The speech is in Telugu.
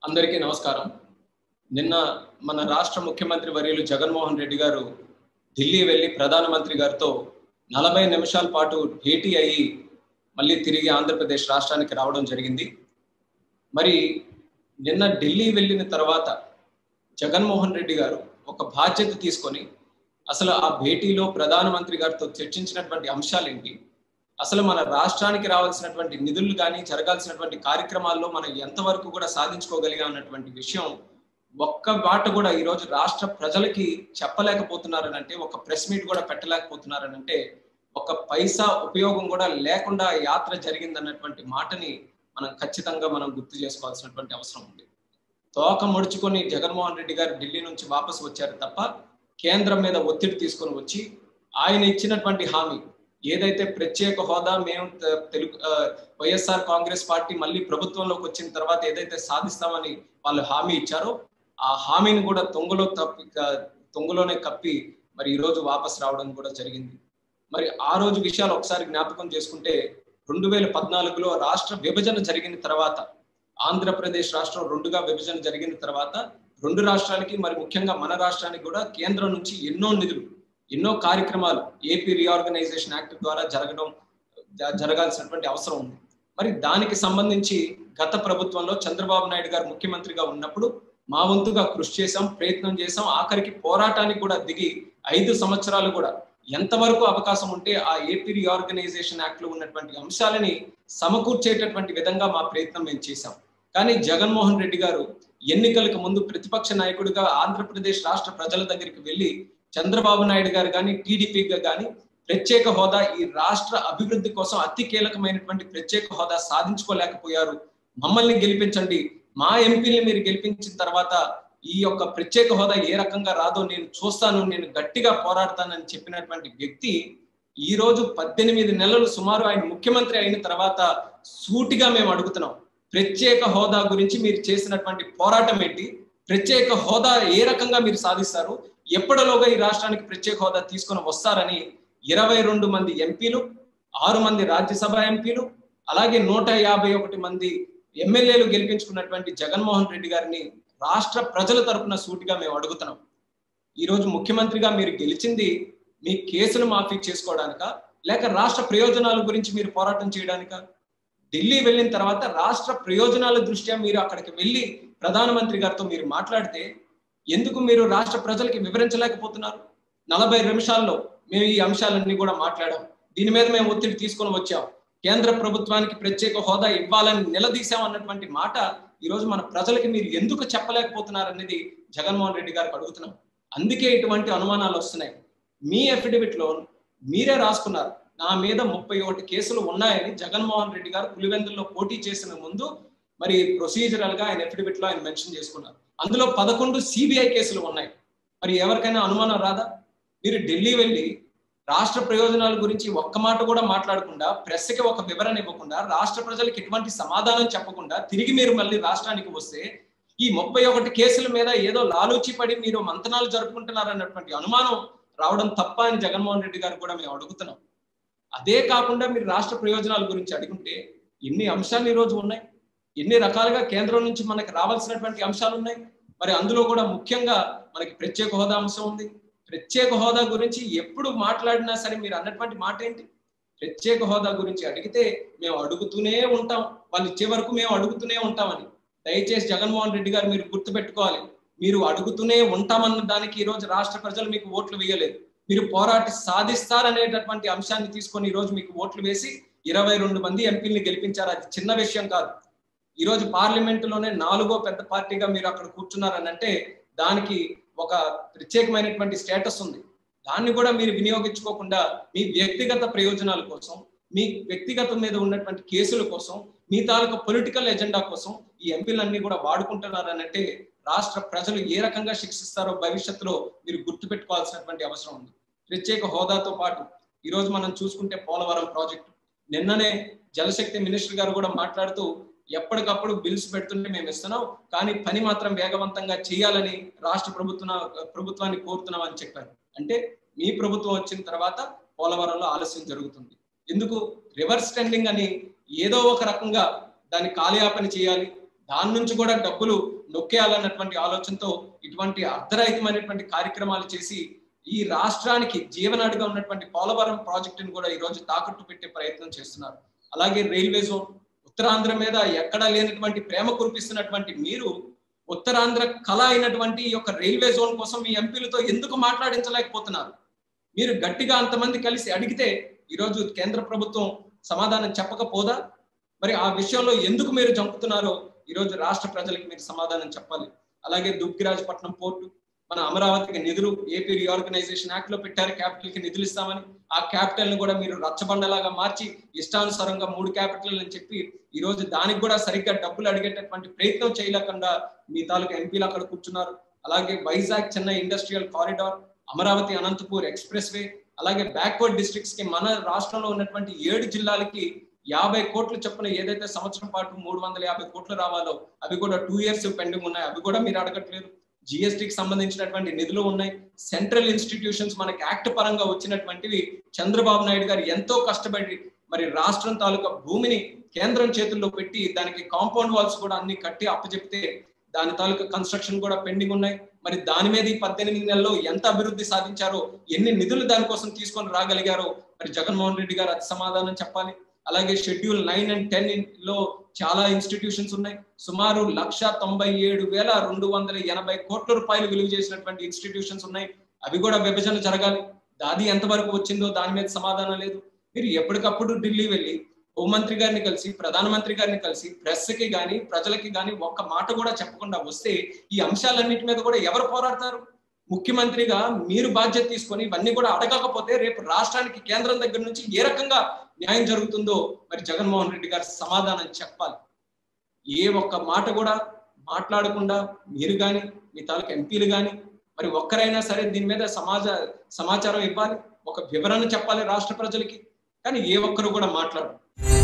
అందరికీ నమస్కారం నిన్న మన రాష్ట్ర ముఖ్యమంత్రి వర్యులు జగన్మోహన్ రెడ్డి గారు ఢిల్లీ వెళ్ళి ప్రధానమంత్రి గారితో నలభై నిమిషాల పాటు భేటీ అయ్యి మళ్ళీ తిరిగి ఆంధ్రప్రదేశ్ రాష్ట్రానికి రావడం జరిగింది మరి నిన్న ఢిల్లీ వెళ్ళిన తర్వాత జగన్మోహన్ రెడ్డి గారు ఒక బాధ్యత తీసుకొని అసలు ఆ భేటీలో ప్రధానమంత్రి గారితో చర్చించినటువంటి అంశాలు ఏంటి అసలు మన రాష్ట్రానికి రావాల్సినటువంటి నిధులు కానీ జరగాల్సినటువంటి కార్యక్రమాల్లో మనం ఎంతవరకు కూడా సాధించుకోగలిగా అన్నటువంటి విషయం ఒక్క మాట కూడా ఈరోజు రాష్ట్ర ప్రజలకి చెప్పలేకపోతున్నారని అంటే ఒక ప్రెస్ మీట్ కూడా పెట్టలేకపోతున్నారని అంటే ఒక పైసా ఉపయోగం కూడా లేకుండా యాత్ర జరిగిందన్నటువంటి మాటని మనం ఖచ్చితంగా మనం గుర్తు చేసుకోవాల్సినటువంటి అవసరం ఉంది తోక ముడుచుకొని జగన్మోహన్ రెడ్డి గారు ఢిల్లీ నుంచి వాపసు వచ్చారు తప్ప కేంద్రం మీద ఒత్తిడి తీసుకొని వచ్చి ఆయన ఇచ్చినటువంటి హామీ ఏదైతే ప్రత్యేక హోదా మేము తెలుగు వైఎస్ఆర్ కాంగ్రెస్ పార్టీ మళ్ళీ ప్రభుత్వంలోకి వచ్చిన తర్వాత ఏదైతే సాధిస్తామని వాళ్ళు హామీ ఇచ్చారో ఆ హామీని కూడా తొంగలో తప్పి తొంగలోనే కప్పి మరి ఈ రోజు వాపస్ రావడం కూడా జరిగింది మరి ఆ రోజు విషయాలు ఒకసారి జ్ఞాపకం చేసుకుంటే రెండు వేల పద్నాలుగులో రాష్ట్ర విభజన జరిగిన తర్వాత ఆంధ్రప్రదేశ్ రాష్ట్రం రెండుగా విభజన జరిగిన తర్వాత రెండు రాష్ట్రాలకి మరి ముఖ్యంగా మన రాష్ట్రానికి కూడా కేంద్రం నుంచి ఎన్నో నిధులు ఎన్నో కార్యక్రమాలు ఏపీ రీఆర్గనైజేషన్ యాక్ట్ ద్వారా జరగడం జరగాల్సినటువంటి అవసరం ఉంది మరి దానికి సంబంధించి గత ప్రభుత్వంలో చంద్రబాబు నాయుడు గారు ముఖ్యమంత్రిగా ఉన్నప్పుడు మా వంతుగా కృషి చేశాం ప్రయత్నం చేశాం ఆఖరికి పోరాటానికి కూడా దిగి ఐదు సంవత్సరాలు కూడా ఎంతవరకు అవకాశం ఉంటే ఆ ఏపీ రీఆర్గనైజేషన్ యాక్ట్ లో ఉన్నటువంటి అంశాలని సమకూర్చేటటువంటి విధంగా మా ప్రయత్నం మేము చేశాం కానీ జగన్మోహన్ రెడ్డి గారు ఎన్నికలకు ముందు ప్రతిపక్ష నాయకుడిగా ఆంధ్రప్రదేశ్ రాష్ట్ర ప్రజల దగ్గరికి వెళ్ళి చంద్రబాబు నాయుడు గారు కానీ టీడీపీగా కానీ ప్రత్యేక హోదా ఈ రాష్ట్ర అభివృద్ధి కోసం అతి కీలకమైనటువంటి ప్రత్యేక హోదా సాధించుకోలేకపోయారు మమ్మల్ని గెలిపించండి మా ఎంపీని మీరు గెలిపించిన తర్వాత ఈ యొక్క ప్రత్యేక హోదా ఏ రకంగా రాదో నేను చూస్తాను నేను గట్టిగా పోరాడతానని చెప్పినటువంటి వ్యక్తి ఈ రోజు పద్దెనిమిది నెలలు సుమారు ఆయన ముఖ్యమంత్రి అయిన తర్వాత సూటిగా మేము అడుగుతున్నాం ప్రత్యేక హోదా గురించి మీరు చేసినటువంటి పోరాటం ఏంటి ప్రత్యేక హోదా ఏ రకంగా మీరు సాధిస్తారు ఎప్పటిలోగా ఈ రాష్ట్రానికి ప్రత్యేక హోదా తీసుకొని వస్తారని ఇరవై రెండు మంది ఎంపీలు ఆరు మంది రాజ్యసభ ఎంపీలు అలాగే నూట యాభై ఒకటి మంది ఎమ్మెల్యేలు గెలిపించుకున్నటువంటి జగన్మోహన్ రెడ్డి గారిని రాష్ట్ర ప్రజల తరపున సూటిగా మేము అడుగుతున్నాం ఈరోజు ముఖ్యమంత్రిగా మీరు గెలిచింది మీ కేసులు మాఫీ చేసుకోవడానిక లేక రాష్ట్ర ప్రయోజనాల గురించి మీరు పోరాటం చేయడానిక ఢిల్లీ వెళ్ళిన తర్వాత రాష్ట్ర ప్రయోజనాల దృష్ట్యా మీరు అక్కడికి వెళ్ళి ప్రధానమంత్రి గారితో మీరు మాట్లాడితే ఎందుకు మీరు రాష్ట్ర ప్రజలకి వివరించలేకపోతున్నారు నలభై నిమిషాల్లో మేము ఈ అంశాలన్నీ కూడా మాట్లాడాం దీని మీద మేము ఒత్తిడి తీసుకొని వచ్చాం కేంద్ర ప్రభుత్వానికి ప్రత్యేక హోదా ఇవ్వాలని నిలదీశాం అన్నటువంటి మాట ఈరోజు మన ప్రజలకి మీరు ఎందుకు చెప్పలేకపోతున్నారు అనేది జగన్మోహన్ రెడ్డి గారికి అడుగుతున్నాం అందుకే ఇటువంటి అనుమానాలు వస్తున్నాయి మీ అఫిడవిట్ లో మీరే రాసుకున్నారు నా మీద ముప్పై ఒకటి కేసులు ఉన్నాయని జగన్మోహన్ రెడ్డి గారు పులివెందుల్లో పోటీ చేసిన ముందు మరి ప్రొసీజరల్ గా ఆయన అఫిడవిట్ లో ఆయన మెన్షన్ చేసుకున్నారు అందులో పదకొండు సిబిఐ కేసులు ఉన్నాయి మరి ఎవరికైనా అనుమానం రాదా మీరు ఢిల్లీ వెళ్ళి రాష్ట్ర ప్రయోజనాల గురించి ఒక్క మాట కూడా మాట్లాడకుండా ప్రెస్కి ఒక వివరణ ఇవ్వకుండా రాష్ట్ర ప్రజలకు ఎటువంటి సమాధానం చెప్పకుండా తిరిగి మీరు మళ్ళీ రాష్ట్రానికి వస్తే ఈ ముప్పై ఒకటి కేసుల మీద ఏదో లాలూచి పడి మీరు మంతనాలు జరుపుకుంటున్నారన్నటువంటి అనుమానం రావడం తప్ప అని జగన్మోహన్ రెడ్డి గారు కూడా మేము అడుగుతున్నాం అదే కాకుండా మీరు రాష్ట్ర ప్రయోజనాల గురించి అడుగుంటే ఎన్ని అంశాలు ఈరోజు ఉన్నాయి ఎన్ని రకాలుగా కేంద్రం నుంచి మనకి రావాల్సినటువంటి అంశాలు ఉన్నాయి మరి అందులో కూడా ముఖ్యంగా మనకి ప్రత్యేక హోదా అంశం ఉంది ప్రత్యేక హోదా గురించి ఎప్పుడు మాట్లాడినా సరే మీరు అన్నటువంటి మాట ఏంటి ప్రత్యేక హోదా గురించి అడిగితే మేము అడుగుతూనే ఉంటాం వాళ్ళు ఇచ్చే వరకు మేము అడుగుతూనే ఉంటామని దయచేసి జగన్మోహన్ రెడ్డి గారు మీరు గుర్తుపెట్టుకోవాలి మీరు అడుగుతూనే ఉంటామన్న దానికి ఈరోజు రాష్ట్ర ప్రజలు మీకు ఓట్లు వేయలేదు మీరు పోరాటి సాధిస్తారనేటటువంటి అంశాన్ని తీసుకొని ఈరోజు మీకు ఓట్లు వేసి ఇరవై రెండు మంది ఎంపీల్ని గెలిపించారు అది చిన్న విషయం కాదు ఈరోజు పార్లమెంటులోనే నాలుగో పెద్ద పార్టీగా మీరు అక్కడ కూర్చున్నారని అంటే దానికి ఒక ప్రత్యేకమైనటువంటి స్టేటస్ ఉంది దాన్ని కూడా మీరు వినియోగించుకోకుండా మీ వ్యక్తిగత ప్రయోజనాల కోసం మీ వ్యక్తిగత మీద ఉన్నటువంటి కేసుల కోసం మీ తాలూకా పొలిటికల్ ఎజెండా కోసం ఈ ఎంపీలన్నీ కూడా వాడుకుంటున్నారని అంటే రాష్ట్ర ప్రజలు ఏ రకంగా శిక్షిస్తారో భవిష్యత్తులో మీరు గుర్తుపెట్టుకోవాల్సినటువంటి అవసరం ఉంది ప్రత్యేక హోదాతో పాటు ఈరోజు మనం చూసుకుంటే పోలవరం ప్రాజెక్టు నిన్ననే జలశక్తి మినిస్టర్ గారు కూడా మాట్లాడుతూ ఎప్పటికప్పుడు బిల్స్ పెడుతుంటే మేము ఇస్తున్నాం కానీ పని మాత్రం వేగవంతంగా చేయాలని రాష్ట్ర ప్రభుత్వ ప్రభుత్వాన్ని కోరుతున్నాం అని చెప్పారు అంటే మీ ప్రభుత్వం వచ్చిన తర్వాత పోలవరంలో ఆలస్యం జరుగుతుంది ఎందుకు రివర్స్ టెండింగ్ అని ఏదో ఒక రకంగా దాన్ని కాలయాపన చేయాలి దాని నుంచి కూడా డబ్బులు నొక్కేయాలన్నటువంటి ఆలోచనతో ఇటువంటి అర్ధరహితమైనటువంటి కార్యక్రమాలు చేసి ఈ రాష్ట్రానికి జీవనాడిగా ఉన్నటువంటి పోలవరం ప్రాజెక్టును కూడా ఈ రోజు తాకట్టు పెట్టే ప్రయత్నం చేస్తున్నారు అలాగే రైల్వే జోన్ ఉత్తరాంధ్ర మీద ఎక్కడా లేనటువంటి ప్రేమ కురిపిస్తున్నటువంటి మీరు ఉత్తరాంధ్ర కళ అయినటువంటి ఈ యొక్క రైల్వే జోన్ కోసం మీ ఎంపీలతో ఎందుకు మాట్లాడించలేకపోతున్నారు మీరు గట్టిగా అంతమంది కలిసి అడిగితే ఈరోజు కేంద్ర ప్రభుత్వం సమాధానం చెప్పకపోదా మరి ఆ విషయంలో ఎందుకు మీరు చంపుతున్నారో ఈరోజు రాష్ట్ర ప్రజలకు మీరు సమాధానం చెప్పాలి అలాగే దుగ్గిరాజపట్నం పోర్టు మన అమరావతికి నిధులు ఏపీ రీఆర్గనైజేషన్ యాక్ట్ లో పెట్టారు క్యాపిటల్ కి నిధులు ఇస్తామని ఆ క్యాపిటల్ ని కూడా మీరు రచ్చబండలాగా మార్చి ఇష్టానుసారంగా మూడు క్యాపిటల్ అని చెప్పి ఈ రోజు దానికి కూడా సరిగ్గా డబ్బులు అడిగేటటువంటి ప్రయత్నం చేయలేకుండా మీ తాలూకా ఎంపీలు అక్కడ కూర్చున్నారు అలాగే Vizag Chennai industrial corridor Amaravati Anantapur expressway అలాగే బ్యాక్వర్డ్ డిస్ట్రిక్ట్స్ కి మన రాష్ట్రంలో ఉన్నటువంటి ఏడు జిల్లాలకి యాభై కోట్లు చొప్పున ఏదైతే సంవత్సరం పాటు మూడు వందల యాభై కోట్లు రావాలో అవి కూడా టూ ఇయర్స్ పెండింగ్ ఉన్నాయి అవి కూడా మీరు అడగట్లేదు జిఎస్టికి సంబంధించినటువంటి నిధులు ఉన్నాయి సెంట్రల్ ఇన్స్టిట్యూషన్స్ మనకి యాక్ట్ పరంగా వచ్చినటువంటివి చంద్రబాబు నాయుడు గారు ఎంతో కష్టపడి మరి రాష్ట్రం తాలూకా భూమిని కేంద్రం చేతుల్లో పెట్టి దానికి కాంపౌండ్ వాల్స్ కూడా అన్ని కట్టి అప్పచెప్తే దాని తాలూకా కన్స్ట్రక్షన్ కూడా పెండింగ్ ఉన్నాయి మరి దాని మీద ఈ పద్దెనిమిది నెలల్లో ఎంత అభివృద్ధి సాధించారో ఎన్ని నిధులు దానికోసం తీసుకొని రాగలిగారో మరి జగన్మోహన్ రెడ్డి గారు అది సమాధానం చెప్పాలి అలాగే షెడ్యూల్ నైన్ అండ్ టెన్ లో చాలా ఇన్స్టిట్యూషన్స్ ఉన్నాయి సుమారు లక్ష తొంభై ఏడు వేల రెండు వందల ఎనభై కోట్ల రూపాయలు విలువ చేసినటువంటి ఇన్స్టిట్యూషన్స్ ఉన్నాయి అవి కూడా విభజన జరగాలి దాది ఎంతవరకు వచ్చిందో దాని మీద సమాధానం లేదు మీరు ఎప్పటికప్పుడు ఢిల్లీ వెళ్ళి హోంమంత్రి గారిని కలిసి ప్రధానమంత్రి గారిని కలిసి ప్రెస్ కి గాని ప్రజలకి గాని ఒక్క మాట కూడా చెప్పకుండా వస్తే ఈ అంశాలన్నిటి మీద కూడా ఎవరు పోరాడతారు ముఖ్యమంత్రిగా మీరు బాధ్యత తీసుకొని ఇవన్నీ కూడా అడగకపోతే రేపు రాష్ట్రానికి కేంద్రం దగ్గర నుంచి ఏ రకంగా న్యాయం జరుగుతుందో మరి జగన్మోహన్ రెడ్డి గారు సమాధానం చెప్పాలి ఏ ఒక్క మాట కూడా మాట్లాడకుండా మీరు కానీ మీ తాలూకు ఎంపీలు కానీ మరి ఒక్కరైనా సరే దీని మీద సమాజ సమాచారం ఇవ్వాలి ఒక వివరణ చెప్పాలి రాష్ట్ర ప్రజలకి కానీ ఏ ఒక్కరు కూడా మాట్లాడరు